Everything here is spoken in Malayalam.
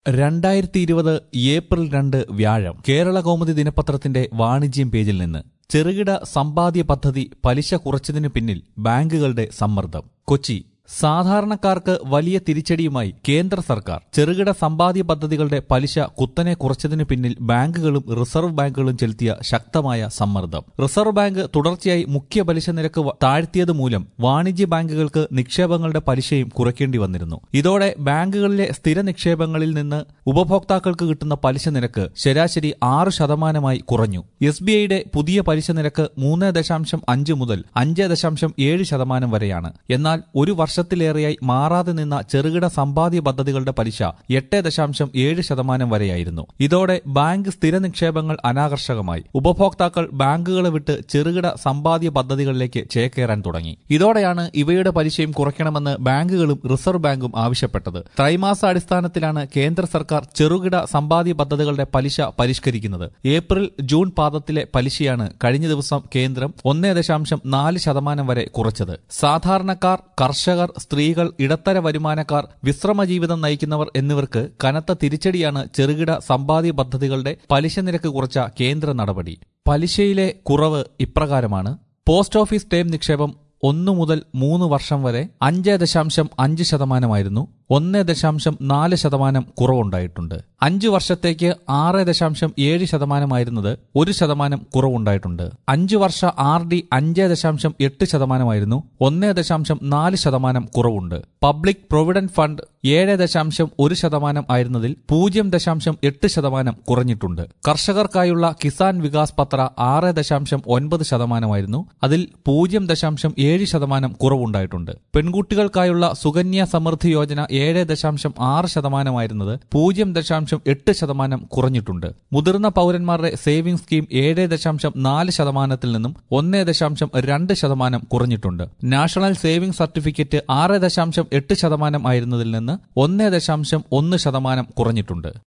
രണ്ടായിരത്തി ഇരുപത് ഏപ്രിൽ രണ്ട് വ്യാഴം കേരള കൗമുദി ദിനപത്രത്തിന്റെ വാണിജ്യം പേജിൽ നിന്ന് ചെറുകിട സമ്പാദ്യ പദ്ധതി പലിശ കുറച്ചതിനു പിന്നിൽ ബാങ്കുകളുടെ സമ്മർദ്ദം കൊച്ചി സാധാരണക്കാർക്ക് വലിയ തിരിച്ചടിയുമായി കേന്ദ്ര സർക്കാർ ചെറുകിട സമ്പാദ്യ പദ്ധതികളുടെ പലിശ കുത്തനെ കുറച്ചതിനു പിന്നിൽ ബാങ്കുകളും റിസർവ് ബാങ്കുകളും ചെലുത്തിയ ശക്തമായ സമ്മർദ്ദം റിസർവ് ബാങ്ക് തുടർച്ചയായി മുഖ്യ പലിശ നിരക്ക് വ- താഴ്ത്തിയത് മൂലം വാണിജ്യ ബാങ്കുകൾക്ക് നിക്ഷേപങ്ങളുടെ പലിശയും കുറയ്ക്കേണ്ടി വന്നിരുന്നു ഇതോടെ ബാങ്കുകളിലെ സ്ഥിര നിക്ഷേപങ്ങളിൽ നിന്ന് ഉപഭോക്താക്കൾക്ക് കിട്ടുന്ന പലിശ നിരക്ക് ശരാശരി ആറ് ശതമാനമായി കുറഞ്ഞു എസ് ബി ഐയുടെ പുതിയ പലിശ നിരക്ക് മൂന്ന് ദശാംശം അഞ്ച് മുതൽ അഞ്ച് ദശാംശം ഏഴ് ശതമാനം വരെയാണ് എന്നാൽ ഒരു വർഷത്തിലേറെയായി മാറാതെ നിന്ന ചെറുകിട സമ്പാദ്യ പദ്ധതികളുടെ പലിശ എട്ട് ദശാംശം ഏഴ് ശതമാനം വരെയായിരുന്നു ഇതോടെ ബാങ്ക് സ്ഥിര നിക്ഷേപങ്ങൾ അനാകർഷകമായി ഉപഭോക്താക്കൾ ബാങ്കുകളെ വിട്ട് ചെറുകിട സമ്പാദ്യ പദ്ധതികളിലേക്ക് ചേക്കേറാൻ തുടങ്ങി ഇതോടെയാണ് ഇവയുടെ പലിശയും കുറയ്ക്കണമെന്ന് ബാങ്കുകളും റിസർവ് ബാങ്കും ആവശ്യപ്പെട്ടത് ത്രൈമാസാടിസ്ഥാനത്തിലാണ് കേന്ദ്ര സർക്കാർ ചെറുകിട സമ്പാദ്യ പദ്ധതികളുടെ പലിശ പരിഷ്കരിക്കുന്നത് ഏപ്രിൽ ജൂൺ പാദത്തിലെ പലിശയാണ് കഴിഞ്ഞ ദിവസം കേന്ദ്രം ഒന്നേ ദശാംശം നാല് ശതമാനം വരെ കുറച്ചത് സാധാരണക്കാർ കർഷകർ സ്ത്രീകൾ ഇടത്തര വരുമാനക്കാർ വിശ്രമ ജീവിതം നയിക്കുന്നവർ എന്നിവർക്ക് കനത്ത തിരിച്ചടിയാണ് ചെറുകിട സമ്പാദ്യ പദ്ധതികളുടെ പലിശ നിരക്ക് കുറച്ച കേന്ദ്ര നടപടി പലിശയിലെ കുറവ് ഇപ്രകാരമാണ് പോസ്റ്റ് ഓഫീസ് ടേം നിക്ഷേപം ഒന്നു മുതൽ മൂന്ന് വർഷം വരെ അഞ്ച് ദശാംശം അഞ്ച് ശതമാനമായിരുന്നു ഒന്ന് ദശാംശം നാല് ശതമാനം കുറവുണ്ടായിട്ടുണ്ട് അഞ്ചു വർഷത്തേക്ക് ആറ് ദശാംശം ഏഴ് ശതമാനമായിരുന്നത് ഒരു ശതമാനം കുറവുണ്ടായിട്ടുണ്ട് അഞ്ചു വർഷ ആർ ഡി അഞ്ച് ദശാംശം എട്ട് ശതമാനമായിരുന്നു ഒന്ന് ദശാംശം നാല് ശതമാനം കുറവുണ്ട് പബ്ലിക് പ്രൊവിഡന്റ് ഫണ്ട് ഏഴ് ദശാംശം ഒരു ശതമാനം ആയിരുന്നതിൽ പൂജ്യം ദശാംശം എട്ട് ശതമാനം കുറഞ്ഞിട്ടുണ്ട് കർഷകർക്കായുള്ള കിസാൻ വികാസ് പത്ര ആറ് ദശാംശം ഒൻപത് ശതമാനമായിരുന്നു അതിൽ പൂജ്യം ദശാംശം ഏഴ് ശതമാനം കുറവുണ്ടായിട്ടുണ്ട് പെൺകുട്ടികൾക്കായുള്ള സുകന്യ സമൃദ്ധി യോജന ഏഴ് ദശാംശം ആറ് ശതമാനമായിരുന്നത് പൂജ്യം ദശാംശം എട്ട് ശതമാനം കുറഞ്ഞിട്ടുണ്ട് മുതിർന്ന പൗരന്മാരുടെ സേവിംഗ് സ്കീം ഏഴ് ദശാംശം നാല് ശതമാനത്തിൽ നിന്നും ഒന്ന് ദശാംശം രണ്ട് ശതമാനം കുറഞ്ഞിട്ടുണ്ട് നാഷണൽ സേവിംഗ് സർട്ടിഫിക്കറ്റ് ആറ് ദശാംശം എട്ട് ശതമാനം ആയിരുന്നതിൽ നിന്ന് ഒന്ന് ദശാംശം ഒന്ന് ശതമാനം കുറഞ്ഞിട്ടുണ്ട്